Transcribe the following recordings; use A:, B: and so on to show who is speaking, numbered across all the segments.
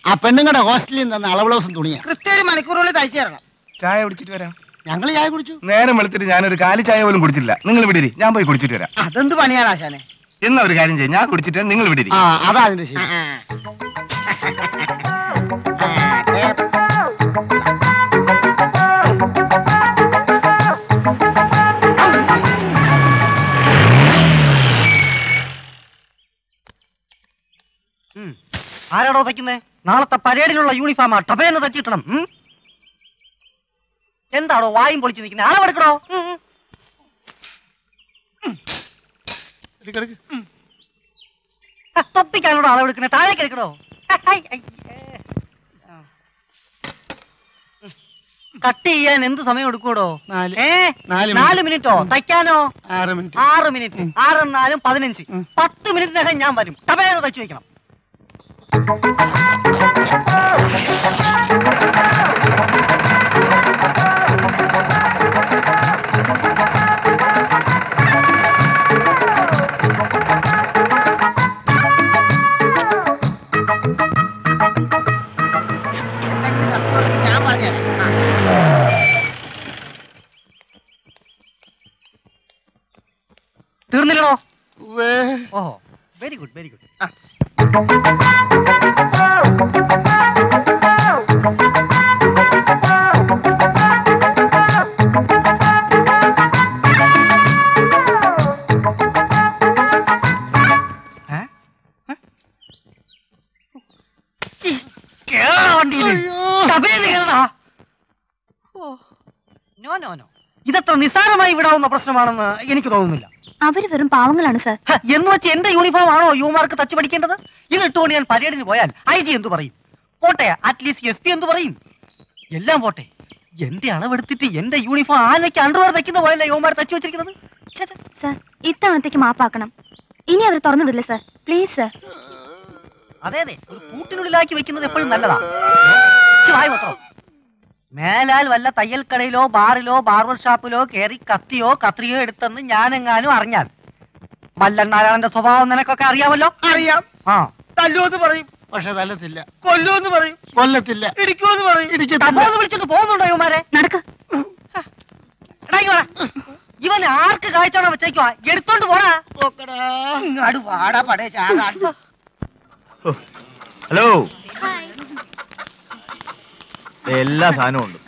A: ആ പെണ്ണുങ്ങളുടെ ഹോസ്റ്റലിൽ നിന്ന് തന്ന അളവ് ബ്ലൗസും തുണിയാ
B: കൃത്യ ഒരു മണിക്കൂറുള്ളിൽ തയ്ച്ചു തരണം
C: ചായ കുടിച്ചിട്ട് വരാം
A: ഞങ്ങൾ ചായ കുടിച്ചു
C: നേരം വെളുത്തിട്ട് ഞാനൊരു കാലി ചായ പോലും കുടിച്ചില്ല നിങ്ങൾ വിടിരി ഞാൻ പോയി കുടിച്ചിട്ട് വരാം
B: അതെന്ത് പണിയാണ് ആശാനെ
C: എന്നാ ഒരു കാര്യം ചെയ്യും ഞാൻ കുടിച്ചിട്ട് നിങ്ങൾ വിടിരി
A: ആ അതാ അതിന്റെ ശരി
D: ആരാടോ തയ്ക്കുന്നേ നാളത്തെ പരേഡിനുള്ള യൂണിഫോമാ ടപേന്ന് തച്ചിട്ടണം ഉം? എന്താടോ വായും പൊളിച്ചു നിൽക്കുന്നത് അളവെടുക്കണോ ഉം, ഉം.
A: എടുക്ക്, എടുക്ക്.
D: ആ, തൊപ്പിക്കാണോടോ അളവെടുക്കണേ താഴേക്ക് എടുക്കണോ ഹൈ, ഹൈ, ഏ. ആ. ഉം. കട്ട് ചെയ്യാൻ എന്ത് സമയം എടുക്കൂടോ
A: നാല്.
D: ഏ
A: നാല്
D: നാല് മിനിറ്റോ തയ്ക്കാനോ
A: ആറ് മിനിറ്റ്
D: ആറ് മിനിറ്റ് ആറെന്നാലും പതിനഞ്ച്
A: ഉം.
D: പത്ത് മിനിറ്റിനകം ഞാൻ വരും ടപേന്ന് തച്ചു വെക്കണം
B: എന്തെങ്കിലും ശബ്ദമുണ്ടെങ്കിൽ ഞാൻ പറഞ്ഞുതരാം ആ.
D: തീർന്നില്ലടോ
A: ഉവ്വേ.
D: ഓഹോ very good very good no no no ഇതത്ര നിസ്സാരമായി വിടാവുന്ന പ്രശ്നമാണെന്ന് എനിക്ക് തോന്നുന്നില്ല
E: അവര് വെറും പാവങ്ങളാണ് സാർ
D: ഹ, എന്ന് വെച്ച് എന്റെ യൂണിഫോം ആണോ യുവമാർക്ക് തച്ചു പഠിക്കേണ്ടത് ഇത് ഇട്ടുകൊണ്ട് ഞാൻ പരേഡിന് പോയാൽ ഐ ജി എന്തു പറയും പോട്ടെ അറ്റ്ലീസ്റ്റ് എസ് പി എന്തു പറയും എല്ലാം പോട്ടെ എന്റെ അളവെടുത്തിട്ട് എന്റെ യൂണിഫോം ആനയ്ക്ക് അണ്ടർവെയർ തയ്ക്കുന്ന പോയല്ലേ യുവമാർ തച്ചു വെച്ചിരിക്കുന്നത് ഛെ, ഛെ.
E: സാർ ഇത്തവണത്തേക്ക് മാപ്പാക്കണം ഇനി അവർ തുറന്നുവിടില്ല സാർ പ്ലീസ് സാർ
D: അതെ അതെ ഒരു കൂട്ടിനുള്ളിലാക്കി വെക്കുന്നത് എപ്പോഴും നല്ലതാ ഛെ, വായ് മാത്രം മേലാൽ വല്ല തയ്യൽ കടയിലോ ബാറിലോ ബാർബർ ഷാപ്പിലോ കയറി കത്തിയോ കത്രിയോ എടുത്തെന്ന് ഞാനെങ്ങാനും അറിഞ്ഞാൽ മല്ലൻ നാരായണന്റെ സ്വഭാവം നിനക്കൊക്കെ അറിയാമല്ലോ
B: അറിയാം
D: ആ
B: തല്ലുമെന്ന് പറയും
A: പക്ഷെ തല്ലത്തില്ല
B: കൊല്ലുമെന്ന് പറയും
A: കൊല്ലത്തില്ല
B: ഇടിക്കുമെന്ന് പറയും
A: ഇടിക്കത്തില്ല
D: തപോന്ന് വിളിച്ചോണ്ട് പോകുന്നുണ്ടോ ഇവന്മാരെ
E: നടക്ക്
D: എടാ, ഇങ്ങ് വാ. ഇവൻ ആർക്ക് കാഴ്ചയാണോ വെച്ചേക്കുവാ എടുത്തോണ്ട് പോടാ
A: പോക്കടാ.
B: ഇങ്ങാട് വാടാ പടേ ചാകാണ്ട്
F: ഹലോ എല്ലാ സാധനവും ഉണ്ട്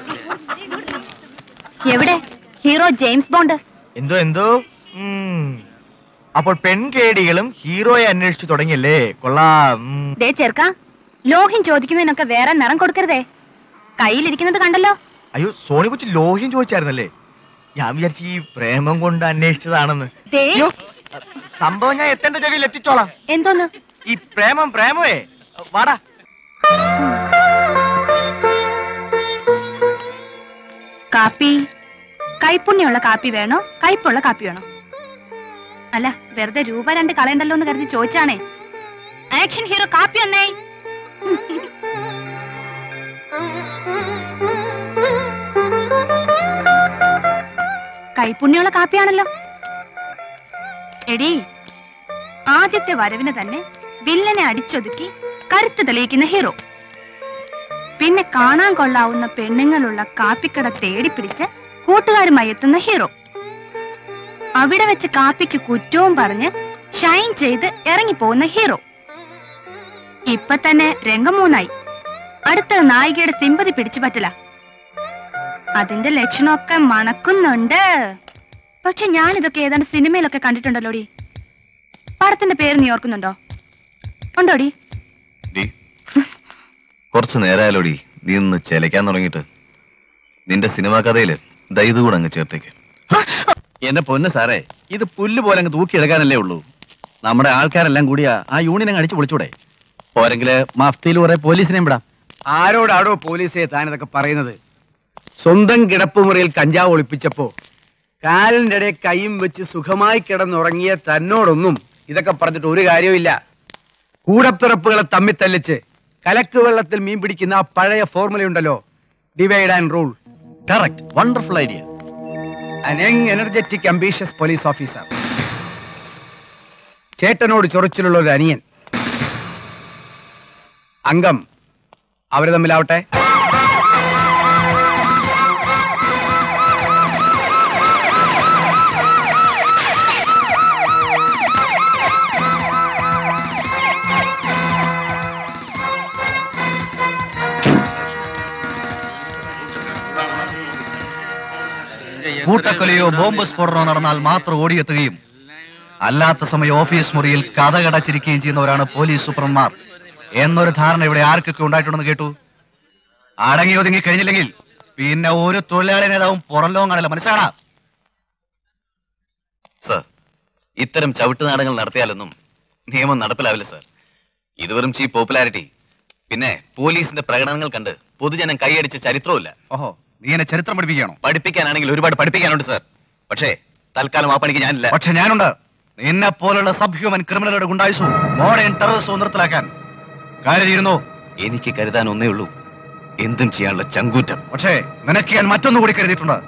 E: എവിടെ ഹീറോ ജെയിംസ് ബോണ്ട്
F: എന്തോ എന്തോ ഉം. അപ്പോൾ പെൺകേടികളും ഹീറോയെ അന്വേഷിച്ചു തുടങ്ങിയല്ലേ കൊള്ളാം ഉം.
E: ദേ ചെറുക്ക ലോഹ്യം ചോദിക്കുന്നതിനൊക്കെ വേറെ നിറം കൊടുക്കരുതേ കയ്യിലിരിക്കുന്നത് കണ്ടല്ലോ
F: അയ്യോ സോണി കൊച്ചു ലോഹ്യം ചോദിച്ചായിരുന്നല്ലേ ഞാൻ വിചാരിച്ചു ഈ പ്രേമം കൊണ്ട് അന്വേഷിച്ചതാണെന്ന്
E: ദേ
F: അയ്യോ സംഭവം ഞാൻ എത്തേണ്ട ചെവിയിൽ എത്തിച്ചോളാം
E: എന്തോന്ന്
F: ഈ പ്രേമം പ്രേമമേ വാടാ
E: കാപ്പി കൈപ്പുണ്യമുള്ള കാപ്പി വേണോ കയ്പുള്ള കാപ്പി വേണോ അല്ല വെറുതെ രൂപ രണ്ട് കളയണ്ടല്ലോ എന്ന് കരുതി ചോദിച്ചാണേ ആക്ഷൻ ഹീറോ കാപ്പി വന്നേ കൈപ്പുണ്യമുള്ള കാപ്പിയാണല്ലോ എടി ആദ്യത്തെ വരവിന് തന്നെ വില്ലനെ അടിച്ചൊതുക്കി കരുത്ത് തെളിയിക്കുന്ന ഹീറോ പിന്നെ കാണാൻ കൊള്ളാവുന്ന പെണ്ണുങ്ങളുള്ള കാപ്പിക്കട തേടിപ്പിടിച്ച് കൂട്ടുകാരുമായി എത്തുന്ന ഹീറോ അവിടെ വെച്ച് കാപ്പിക്ക് കുറ്റവും പറഞ്ഞ് ഷൈൻ ചെയ്ത് ഇറങ്ങിപ്പോകുന്ന ഹീറോ ഇപ്പൊ തന്നെ രംഗം മൂന്നായി അടുത്ത നായികയുടെ സിമ്പതി പിടിച്ചു പറ്റില്ല അതിന്റെ ലക്ഷണമൊക്കെ മണക്കുന്നുണ്ട് പക്ഷെ ഞാൻ ഇതൊക്കെ ഏതാണ്ട് സിനിമയിലൊക്കെ കണ്ടിട്ടുണ്ടല്ലോടി പടത്തിന്റെ പേര് നീ ഓർക്കുന്നുണ്ടോ ഉണ്ടോടി
G: കുറച്ച് നേരമായാലോടി നീ ഒന്ന് ചെലക്കാൻ തുടങ്ങിയിട്ട് നിന്റെ സിനിമാ കഥയില് ദാ ഇത് കൂടെ അങ്ങ് ചേർത്തേക്ക്
H: എന്റെ പൊന്ന് സാറേ ഇത് പുല്ല് പോലെ അങ്ങ് തൂക്കിയെടുക്കാനല്ലേ ഉള്ളൂ നമ്മുടെ ആൾക്കാരെല്ലാം കൂടിയാ ആ യൂണിയൻ അങ്ങ് അടിച്ചു പൊളിച്ചൂടെ പോരെങ്കില് മഫ്തിയിൽ കുറെ പോലീസിനെയും വിടാം
I: ആരോടാടോ പോലീസെ താനിതൊക്കെ പറയുന്നത് സ്വന്തം കിടപ്പുമുറിയിൽ കഞ്ചാവ് ഒളിപ്പിച്ചപ്പോ കാലിന്റെ ഇടയിൽ കൈയും വെച്ച് സുഖമായി കിടന്നുറങ്ങിയ തന്നോടൊന്നും ഇതൊക്കെ പറഞ്ഞിട്ട് ഒരു കാര്യവുമില്ല കൂടപ്പിറപ്പുകളെ തമ്മിൽ തല്ലിച്ച് കലക്ക് വെള്ളത്തിൽ മീൻ പിടിക്കുന്ന ആ പഴയ ഫോർമുലയുണ്ടല്ലോ divide and rule
H: correct wonderful idea
I: an young energetic ambitious police officer ചേട്ടനോട് ചൊറിച്ചിലുള്ള ഒരു അനിയൻ അംഗം അവര് തമ്മിലാവട്ടെ
G: കൂട്ടക്കൊലയോ ബോംബ് സ്ഫോടനമോ നടന്നാൽ മാത്രം ഓടിയെത്തുകയും അല്ലാത്ത സമയം ഓഫീസ് മുറിയിൽ കഥകടച്ചിരിക്കുകയും ചെയ്യുന്നവരാണ് പോലീസ് സൂപ്രന്മാർ എന്നൊരു ധാരണ ഇവിടെ ആർക്കൊക്കെ ഉണ്ടായിട്ടുണ്ടെന്ന് കേട്ടു അടങ്ങി ഒതുങ്ങി കഴിഞ്ഞില്ലെങ്കിൽ പിന്നെ ഒരു തൊഴിലാളി നേതാവും പുറംലോകം കാണില്ല മനസ്സിലാണോ സർ ഇത്തരം ചവിട്ട് നാടകങ്ങൾ നടത്തിയാലൊന്നും നിയമം നടപ്പിലാവില്ല സർ ഇത് വെറും ചീപ്പ് പോപ്പുലാരിറ്റി പിന്നെ പോലീസിന്റെ പ്രകടനങ്ങൾ കണ്ട് പൊതുജനം കൈയടിച്ച ചരിത്രവുമില്ല
C: ഓഹോ നീ എന്നെ ചരിത്രം പഠിപ്പിക്കുകയാണോ
G: പഠിപ്പിക്കാനാണെങ്കിൽ ഒരുപാട് പഠിപ്പിക്കാനുണ്ട് സർ പക്ഷേ തൽക്കാലം ആ പണിക്ക് ഞാനില്ല
C: പക്ഷെ ഞാനുണ്ട് നിന്നെ പോലുള്ള സബ് ഹ്യൂമൻ ക്രിമിനലുകളുടെ ഗുണ്ടായുസവും മോഡേൺ ടെററിസവും നിർത്തലാക്കാൻ കരുതിയിരുന്നു
G: എനിക്ക് കരുതാൻ ഒന്നേ ഉള്ളൂ എന്തും ചെയ്യാനുള്ള ചങ്കൂറ്റം
C: പക്ഷേ നിനക്ക് ഞാൻ മറ്റൊന്നു കൂടി കരുതിയിട്ടുണ്ട്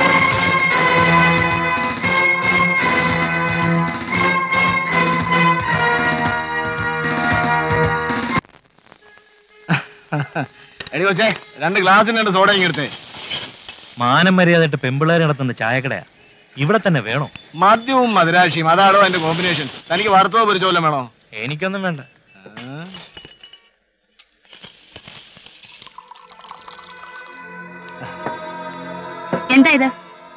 A: എടി കൊച്ചേ രണ്ട് ഗ്ലാസിന് രണ്ട് സോഡ ഇങ്ങെടുത്തേ
F: മാനം മര്യാദയായിട്ട് പെമ്പിള്ളേർ നടത്തുന്ന ചായക്കടയാ ഇവിടെ തന്നെ വേണോ
A: മദ്യവും മധുരാക്ഷിയും അതാണോ എന്റെ കോമ്പിനേഷൻ തനിക്ക് വറുത്തോ പൊരിച്ചോ വല്ലതും വേണോ
F: എനിക്കൊന്നും വേണ്ട
E: എന്താ ഇത്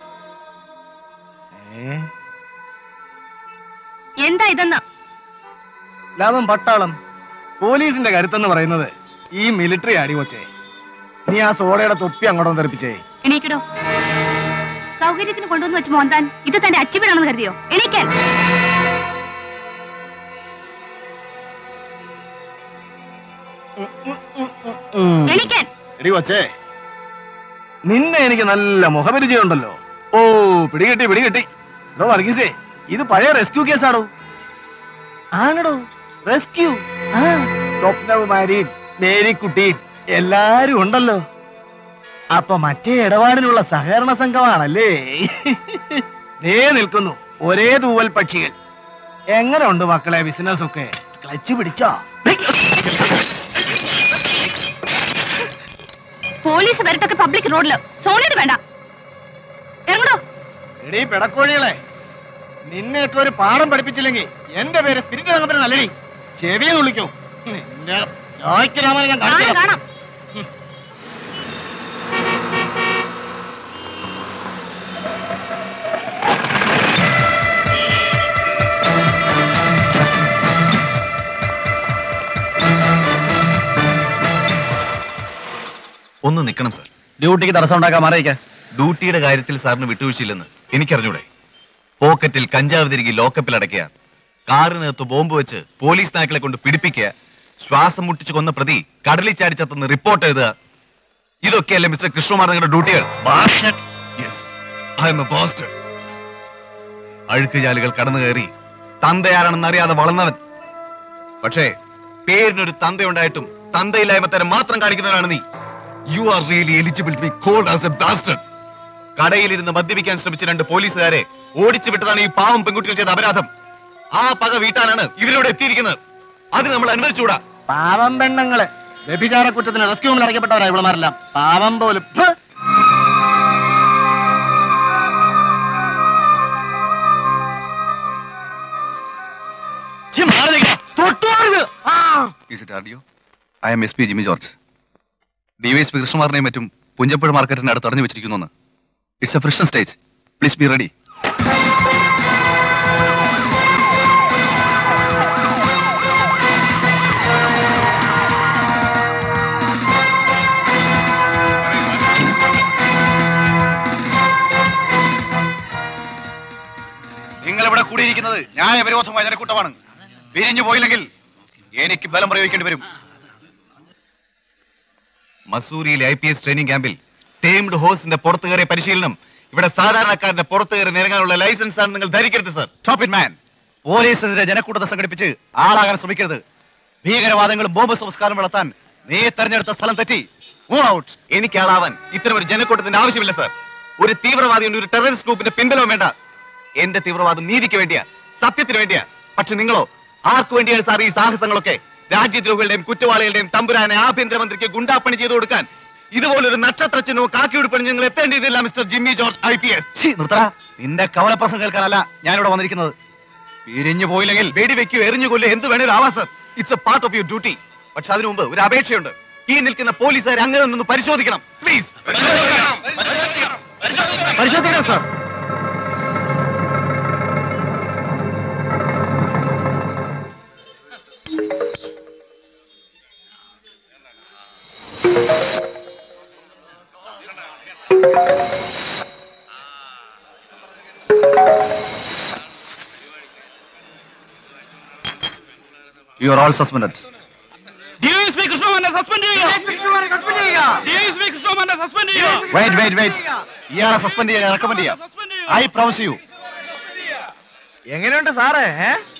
E: എന്താ ഇതെന്ന്
A: ലാഭം പട്ടാളം പോലീസിന്റെ കരുത്തെന്ന് പറയുന്നത് ഈ മിലിറ്ററി അടി കൊച്ചേ നീ ആ സോഡയുടെ തൊപ്പി അങ്ങോട്ടൊന്ന് തെറിപ്പിച്ചേ
E: എണീക്കടോ സൗകര്യത്തിന് കൊണ്ടുവന്ന് വെച്ച് മോന്താൻ ഇത് തന്റെ അച്ചുവിടാണെന്ന് കരുതിയോ എണീക്കാൻ എണീക്കാൻ
A: എടി കൊച്ചേ നിന്നെ എനിക്ക് നല്ല മുഖപരിചയമുണ്ടല്ലോ ഓ പിടികിട്ടി പിടികിട്ടി എടോ വർഗീസേ ഇത് പഴയ റെസ്ക്യൂ കേസാണോ ആണടോ റെസ്ക്യൂ ആ സ്വപ്നകുമാരിയും മേരിക്കുട്ടിയും എല്ലാരും ഉണ്ടല്ലോ അപ്പൊ മറ്റേ ഇടപാടിനുള്ള സഹകരണ സംഘമാണല്ലേ ദേ നിൽക്കുന്നു ഒരേ തൂവൽ പക്ഷികൾ എങ്ങനെ ഉണ്ട് മക്കളെ ബിസിനസ് ഒക്കെ ക്ലച്ച് പിടിച്ചോ
E: പോലീസ് വരട്ടൊക്കെ പബ്ലിക് റോഡില് സോണിയുടെ വേണ്ട ഇറങ്ങടോ
A: എടീ പിടക്കോഴികളെ നിന്നെയൊക്കെ ഒരു പാഠം പഠിപ്പിച്ചില്ലെങ്കിൽ എന്റെ പേര് സ്പിരിറ്റ് രംഗപ്പന നല്ലടി ചെവിയെ വിളിക്കൂ നിന്റെ ചോയ്ക്ക് രാമനെ ഞാൻ
E: കാണാം
A: കാണിച്ചു
E: കാണാം
G: ഒന്ന് നിൽക്കണം സർ
H: ഡ്യൂട്ടിക്ക് തടസ്സം ഉണ്ടാക്കാൻ മാറിയിക്ക
G: ഡ്യൂട്ടിയുടെ കാര്യത്തിൽ സാറിന് വിട്ടുവീഴ്ചയില്ലെന്ന് എനിക്കറിഞ്ഞൂടെ പോക്കറ്റിൽ കഞ്ചാവ് തിരികെ ലോക്കപ്പിൽ അടയ്ക്കുക കാറിനകത്ത് ബോംബ് വെച്ച് പോലീസ് നായ്ക്കളെ കൊണ്ട് പിടിപ്പിക്കുക ശ്വാസം മുട്ടിച്ച് കൊന്ന പ്രതി കടലിൽ ചാടിച്ചെത്തുന്ന റിപ്പോർട്ട് എഴുതുക ഇതൊക്കെയല്ലേ മിസ്റ്റർ കൃഷ്ണകുമാർ നിങ്ങളുടെ ഡ്യൂട്ടികൾ Yes, I am a bastard. അഴുക്കുചാലുകൾ കടന്നു കയറി തന്തയാരാണെന്ന് അറിയാതെ വളർന്നവൻ പക്ഷേ പേരിനൊരു തന്തയുണ്ടായിട്ടും തന്തയില്ലായ്മ തരം മാത്രം കാണിക്കുന്നവനാണ് നീ you are really eligible to be called as a bastard കടയിലിരുന്ന് മദ്യപിക്കാൻ ശ്രമിച്ച രണ്ട് പോലീസുകാരെ ഓടിച്ചു വിട്ടതാണ് ഈ പാവം പെൺകുട്ടികൾ ചെയ്ത അപരാധം ആ പക വീട്ടാനാണ് ഇവരിവിടെ എത്തിയിരിക്കുന്നത് അതിന് നമ്മൾ അനുവദിച്ചുകൂടാ
A: പാവം പെണ്ണുങ്ങള് വ്യഭിചാര കുറ്റത്തിന് റെസ്ക്യൂമിൽ അടയ്ക്കപ്പെട്ടവരാ ഇവിടെമാരെല്ലാം പാവം പോലും ഫ്! ഛി, മാറി നിൽക്കണം. തൊട്ടുപോകരുത്. ആ.
C: Is it RDO? I am SP Jimmy George D Y S P കൃഷ്ണകുമാറിനെയും മറ്റും പുഞ്ചപ്പുഴ മാർക്കറ്റിന്റെ അടുത്ത് തടഞ്ഞു വെച്ചിരിക്കുന്നു it's a friction stage please be ready നിങ്ങൾ ഇവിടെ കൂടിയിരിക്കുന്നത് ന്യായവിരോധമായ ജനക്കൂട്ടമാണ് പിരിഞ്ഞു പോയില്ലെങ്കിൽ എനിക്ക് ബലം പ്രയോഗിക്കേണ്ടി വരും
G: മസൂരിയിലെ ഐ പി എസ് ട്രെയിനിങ് ക്യാമ്പിൽ ടേംഡ് ഹോഴ്സിന്റെ പുറത്തു കയറിയ പരിശീലനം ഇവിടെ സാധാരണക്കാരന്റെ പുറത്തു കയറി നിരങ്ങാനുള്ള ലൈസൻസ് ആണ് നിങ്ങൾ ധരിക്കരുത് സർ
C: സ്റ്റോപ്പ് ഇറ്റ് മാൻ പോലീസിനെതിരെ ജനക്കൂട്ടത്തെ സംഘടിപ്പിച്ച് ആളാകാൻ ശ്രമിക്കരുത് ഭീകരവാദങ്ങളും ബോംബ് സംസ്കാരം വളർത്താൻ നീ തെരഞ്ഞെടുത്ത സ്ഥലം തെറ്റി മൂവ് ഔട്ട്
G: എനിക്ക് ആളാവാൻ ഇത്തരം ഒരു ജനക്കൂട്ടത്തിന്റെ ആവശ്യമില്ല സർ ഒരു തീവ്രവാദിയുടെ ഒരു ടെററിസ്റ്റ് ഗ്രൂപ്പിന്റെ പിൻബലം വേണ്ട എന്റെ തീവ്രവാദം നീതിക്ക് വേണ്ടിയാ സത്യത്തിന് വേണ്ടിയാ പക്ഷെ നിങ്ങളോ ആർക്കു വേണ്ടിയാണ് സാർ ഈ സാഹസങ്ങളൊക്കെ രാജ്യദ്രോഹികളുടെയും കുറ്റവാളികളുടെയും തമ്പുരാനെ ആഭ്യന്തരമന്ത്രിക്ക് ഗുണ്ടാപ്പണി ചെയ്തു കൊടുക്കാൻ ഇതുപോലൊരു നക്ഷത്ര ചിഹ്നവും കാക്കിയുടുപ്പണി നിങ്ങൾ എത്തേണ്ടതില്ല mister Jimmy George I P S
C: നിർത്തറ നിന്റെ കവലപ്രസം കേൾക്കാനല്ല ഞാനിവിടെ വന്നിരിക്കുന്നത് പിരിഞ്ഞു പോയില്ലെങ്കിൽ
G: വെടിവെക്കോ എറിഞ്ഞു കൊല്ലോ എന്ത് വേണേലും ആവാം sir it's a part of your duty പക്ഷെ അതിനു മുമ്പ് ഒരു അപേക്ഷയുണ്ട് ഈ നിൽക്കുന്ന പോലീസുകാർ അങ്ങനെ നിന്ന് പരിശോധിക്കണം പ്ലീസ്
C: പരിശോധിക്കണം sir You are all suspended. Wait, wait, wait. ഇയാളെ സസ്പെൻഡ് ചെയ്യാൻ റെക്കമെൻഡ് ചെയ്യാം ഐ പ്രോമിസ് യു
F: എങ്ങനെയുണ്ട് സാറേ ഏ